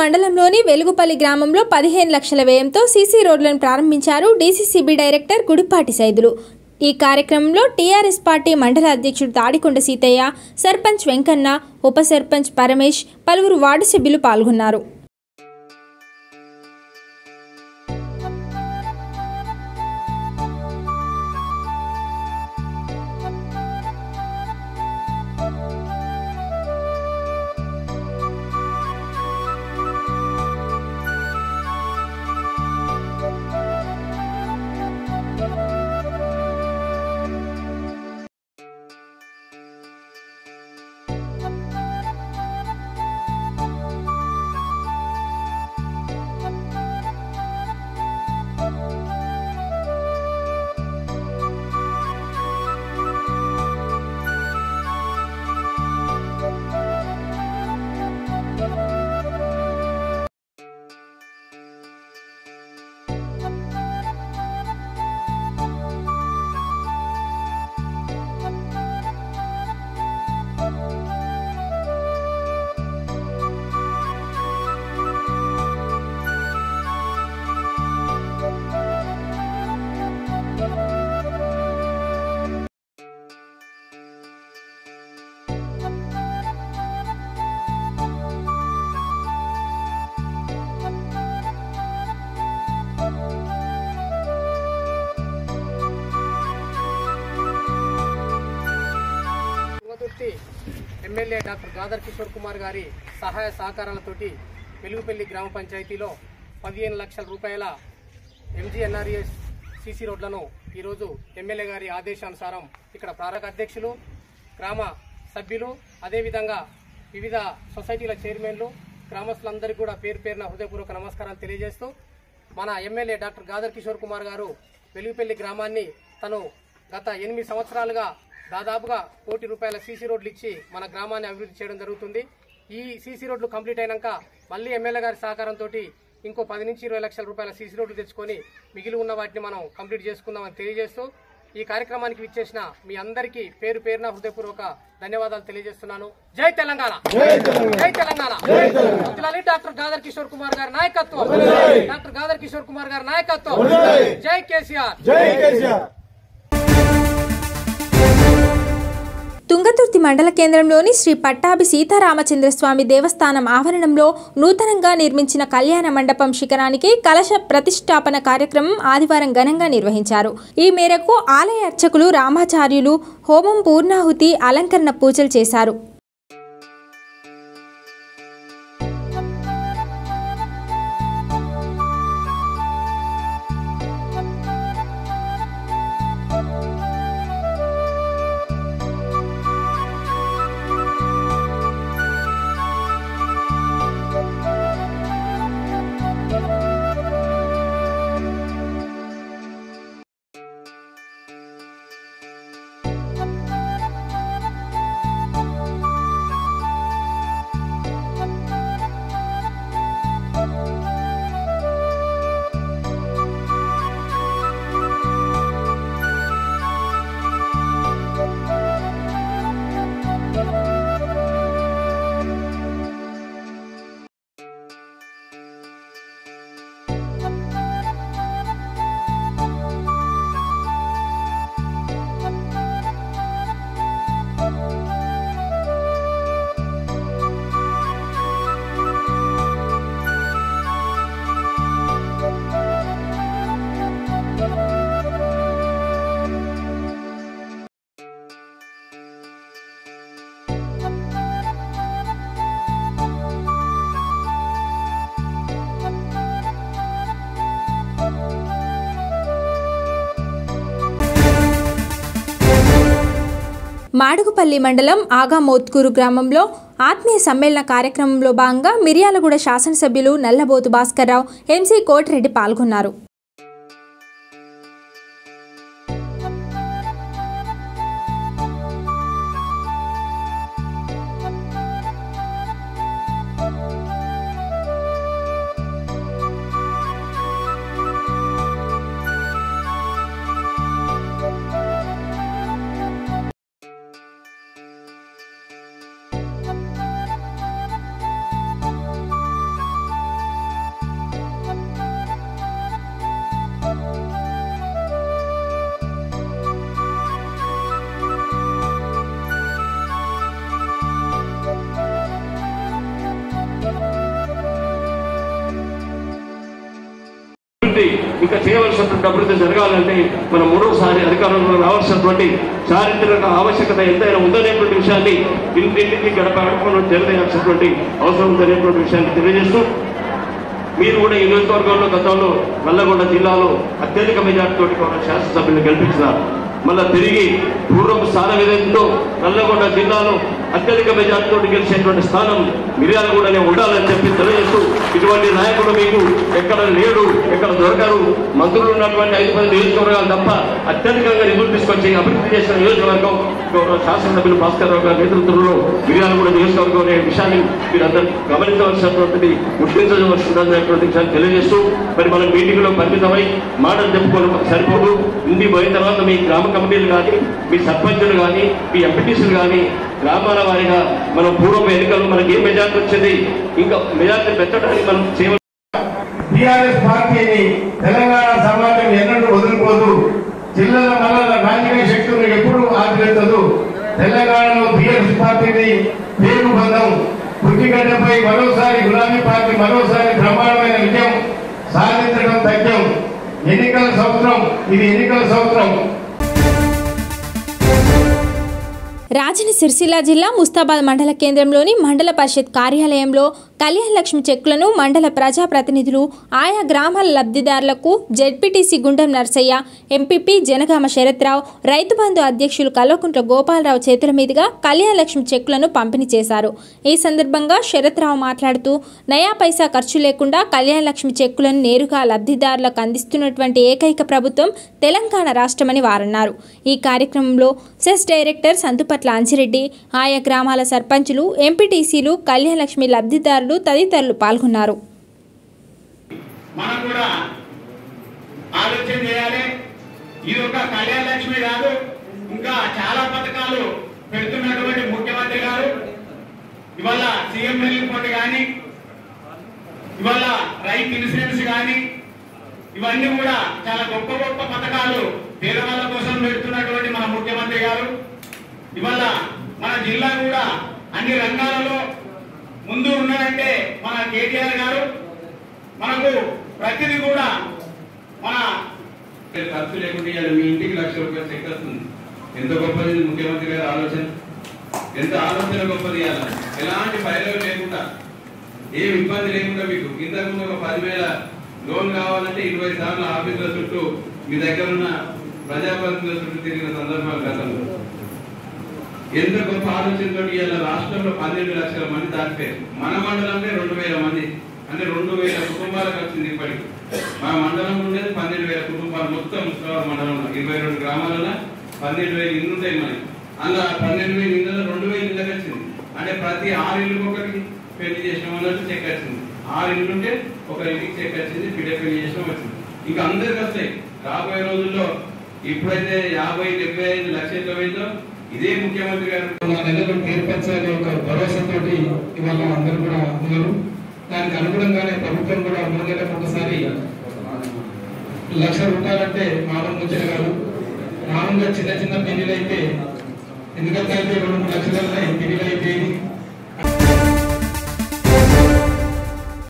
మండలంలోని వెలుగుపల్లి గ్రామంలో పదిహేను లక్షల వ్యయంతో సీసీ రోడ్లను ప్రారంభించారు డీసీసీబీ డైరెక్టర్ గుడిపాటి సైదులు ఈ కార్యక్రమంలో టీఆర్ఎస్ పార్టీ మండల అధ్యక్షుడు తాడికొండ సీతయ్య సర్పంచ్ వెంకన్న ఉప సర్పంచ్ పరమేష్ పలువురు వార్డు సభ్యులు పాల్గొన్నారు తుంగతుర్తి ఎమ్మెల్యే డాక్టర్ గాదర్ కిషోర్ కుమార్ గారి సహాయ సహకారాలతోటి వెలుగుపల్లి గ్రామ పంచాయతీలో పదిహేను లక్షల రూపాయల ఎంజీఎన్ఆర్ఎస్ సీసీ రోడ్లను ఈరోజు ఎమ్మెల్యే గారి ఆదేశానుసారం ఇక్కడ ప్రారంభ అధ్యక్షులు గ్రామ సభ్యులు అదేవిధంగా వివిధ సొసైటీల చైర్మన్లు గ్రామస్తులందరికీ కూడా పేరు పేరున హృదయపూర్వక నమస్కారాలు తెలియజేస్తూ మన ఎమ్మెల్యే డాక్టర్ గాదర్ కిషోర్ కుమార్ గారు వెలుగుపల్లి గ్రామాన్ని తను గత ఎనిమిది సంవత్సరాలుగా దాదాపుగా కోటి రూపాయల సీసీ రోడ్లు ఇచ్చి మన గ్రామాన్ని అభివృద్ధి చేయడం జరుగుతుంది ఈ సీసీ రోడ్లు కంప్లీట్ అయినాక మళ్ళీ ఎమ్మెల్యే గారి సహకారంతో ఇంకో పది నుంచి ఇరవై లక్షల రూపాయల సీసీ రోడ్లు తెచ్చుకొని మిగిలి ఉన్న వాటిని మనం కంప్లీట్ చేసుకుందామని తెలియజేస్తూ ఈ కార్యక్రమానికి విచ్చేసిన మీ అందరికీ పేరు పేరున హృదయపూర్వక ధన్యవాదాలు తెలియజేస్తున్నాను జై తెలంగాణ జై తెలంగాణ వదిలాలి డాక్టర్ గాదర్ కిషోర్ కుమార్ గారి నాయకత్వం డాక్టర్ గాదర్ కిషోర్ కుమార్ గారి నాయకత్వం జై కేసీఆర్ తుంగతుర్తి మండల కేంద్రంలోని శ్రీ పట్టాభి సీతారామచంద్రస్వామి దేవస్థానం ఆవరణంలో నూతనంగా నిర్మించిన కళ్యాణ మండపం శిఖరానికి కలశ ప్రతిష్టాపన కార్యక్రమం ఆదివారం ఘనంగా నిర్వహించారు ఈ మేరకు ఆలయ అర్చకులు రామాచార్యులు హోమం పూర్ణాహుతి అలంకరణ పూజలు చేశారు మాడుగుపల్లి మండలం ఆగా మోత్కూరు గ్రామంలో ఆత్మీయ సమ్మేళన కార్యక్రమంలో భాగంగా మిర్యాలగూడ శాసనసభ్యులు నల్లబోతు భాస్కర్రావు ఎంసీ కోటిరెడ్డి పాల్గొన్నారు ఇంకా చేయవలసినటువంటి అభివృద్ధి జరగాలంటే మనం మూడోసారి అధికారంలో రావాల్సినటువంటి చారిత్రక ఆవశ్యకత ఎంతైనా ఉందనేటువంటి విషయాన్ని ఇంటింటికి గడప గడపను తెలియజేయాల్సినటువంటి అవసరం ఉందనేటువంటి విషయాన్ని తెలియజేస్తూ మీరు కూడా ఈ నియోజకవర్గంలో గతంలో నల్లగొండ జిల్లాలో అత్యధిక మెజార్టీతో కూడా శాసనసభ్యులు గెలిపించినారు మళ్ళా తిరిగి పూర్వపు స్థానం ఏదైతుందో నల్లగొండ జిల్లాలో అత్యధిక మెజార్టీతో గెలిచేటువంటి స్థానం మిర్యాలగూడనే ఉండాలని చెప్పి తెలియజేస్తూ ఇటువంటి నాయకుడు మీకు ఎక్కడ లేడు ఎక్కడ దొరకరు మంత్రులు ఉన్నటువంటి ఐదు పది నియోజకవర్గాలు తప్ప అత్యధికంగా నిధులు తీసుకొచ్చి అభివృద్ధి చేసిన నియోజకవర్గం గౌరవ శాసనసభ్యులు భాస్కర్ రావు గారి నేతృత్వంలో మిర్యాలగూడ నియోజకవర్గం అనే విషయాన్ని మీరందరూ గమనించవలసినటువంటిది గుర్తించవలసినటువంటి విషయాన్ని తెలియజేస్తూ మరి మనం మీటింగ్ లో పరిమితమై మాటలు చెప్పుకోవడం సరిపోదు ఇంటి పోయిన తర్వాత మీ గ్రామ కమిటీలు కానీ మీ సర్పంచులు కానీ మీ ఎంపీటీసీలు కానీ గ్రామాల వారిగా మనం పూర్వం ఎన్నికల్లో మనకి ఏం మెజార్టీ వచ్చింది ఇంకా మెజార్టీ పెంచడానికి మనం చేయవలసిన టిఆర్ఎస్ పార్టీని తెలంగాణ సమాజం ఎన్నడూ వదులుకోదు జిల్లాల వల్ల రాజకీయ శక్తులను ఎప్పుడు ఆపిరెత్తదు తెలంగాణలో టిఆర్ఎస్ పార్టీని పేరు బంధం పుట్టిగడ్డపై మరోసారి గులాబీ పార్టీ మరోసారి బ్రహ్మాండమైన విజయం సాధించడం తథ్యం ఎన్నికల సంవత్సరం ఇది ఎన్నికల సంవత్సరం రాజన్న సిరిసిల్ల జిల్లా ముస్తాబాద్ మండల కేంద్రంలోని మండల పరిషత్ కార్యాలయంలో కళ్యాణ లక్ష్మి చెక్కులను మండల ప్రజాప్రతినిధులు ఆయా గ్రామాల లబ్ధిదారులకు జెడ్పీటీసీ గుండం నర్సయ్య ఎంపీపీ జనగామ శరత్రావు రైతు బంధు అధ్యక్షులు కల్వకుంట్ల గోపాలరావు చేతుల మీదుగా కళ్యాణ లక్ష్మి చెక్కులను పంపిణీ చేశారు ఈ సందర్భంగా శరత్రావు మాట్లాడుతూ నయా పైసా ఖర్చు లేకుండా కళ్యాణ లక్ష్మి చెక్కులను నేరుగా లబ్ధిదారులకు అందిస్తున్నటువంటి ఏకైక ప్రభుత్వం తెలంగాణ రాష్ట్రమని వారన్నారు ఈ కార్యక్రమంలో సెస్ డైరెక్టర్ సంతుపట్ల అంజిరెడ్డి ఆయా గ్రామాల సర్పంచులు ఎంపీటీసీలు కళ్యాణలక్ష్మి లబ్ధిదారులు తదితరులు పాల్గొన్నారు మనం కూడా ఆలోచన చేయాలి ఇది ఒక కళ్యాణ లక్ష్మి కాదు ఇంకా చాలా పథకాలు పెడుతున్నటువంటి ముఖ్యమంత్రి గారు ఇవాళ సీఎం రిలీఫ్ ఫండ్ కానీ ఇవాళ రైతు ఇన్సూరెన్స్ కానీ ఇవన్నీ కూడా చాలా గొప్ప గొప్ప పథకాలు పేదవాళ్ళ కోసం పెడుతున్నటువంటి మన ముఖ్యమంత్రి గారు ఇవాళ మన జిల్లా కూడా అన్ని రంగాలలో ముందు ఉన్నారంటే మన కేటీఆర్ గారు మనకు ప్రతిదీ కూడా మన ఖర్చు లేకుండా ఇవాళ మీ ఇంటికి లక్ష రూపాయలు చెక్ వస్తుంది ఎంత గొప్పది ఇది ముఖ్యమంత్రి గారి ఆలోచన ఎంత ఆలోచన గొప్పది ఇవాళ ఎలాంటి భయం లేకుండా ఏం ఇబ్బంది లేకుండా మీకు ఇంతకు ముందు ఒక పదివేల లోన్ కావాలంటే ఇరవై సార్లు ఆఫీసుల చుట్టూ మీ దగ్గర ఉన్న ప్రజాప్రతినిధుల చుట్టూ తిరిగిన సందర్భాలు గతంలో ఎంత గొప్ప ఆలోచనతో ఇవాళ రాష్ట్రంలో పన్నెండు లక్షల మంది దాటిపోయారు మన మండలంలో రెండు వేల మంది అంటే రెండు వేల కుటుంబాలకు వచ్చింది ఇప్పటికి మా మండలం ఉండేది పన్నెండు వేల కుటుంబాలు మొత్తం ముస్లిం మండలంలో ఇరవై రెండు గ్రామాలలో పన్నెండు వేలు ఇల్లు ఉంటాయి మరి అందులో ఆ పన్నెండు వేలు ఇళ్ళలో రెండు వేలు ఇళ్ళకి వచ్చింది అంటే ప్రతి ఆరు ఇల్లుకి ఒకటి పెళ్లి చేసిన అన్నట్టు చెక్ వచ్చింది ఆరు ఇల్లు ఉంటే ఒక ఇంటికి చెక్ వచ్చింది బిడ్డ పెళ్లి చేసిన వచ్చింది ఇంకా అందరికి వస్తాయి రాబోయే రోజుల్లో ఇప్పుడైతే యాభై డెబ్బై ఐదు లక్షల వేలు ఇదే ముఖ్యమంత్రి గారు మన నెలలు తీర్పరచాలి ఒక భరోసాతో ఇవాళ అందరూ కూడా ఉన్నారు దానికి అనుగుణంగానే ప్రభుత్వం కూడా మూడు నెలలకు ఒకసారి లక్ష రూపాయలంటే మామూలు ముచ్చట కాదు మామూలుగా చిన్న చిన్న పెళ్లిలు అయితే ఎందుకంటే అయితే రెండు మూడు లక్షలలో పెళ్లిలు అయిపోయి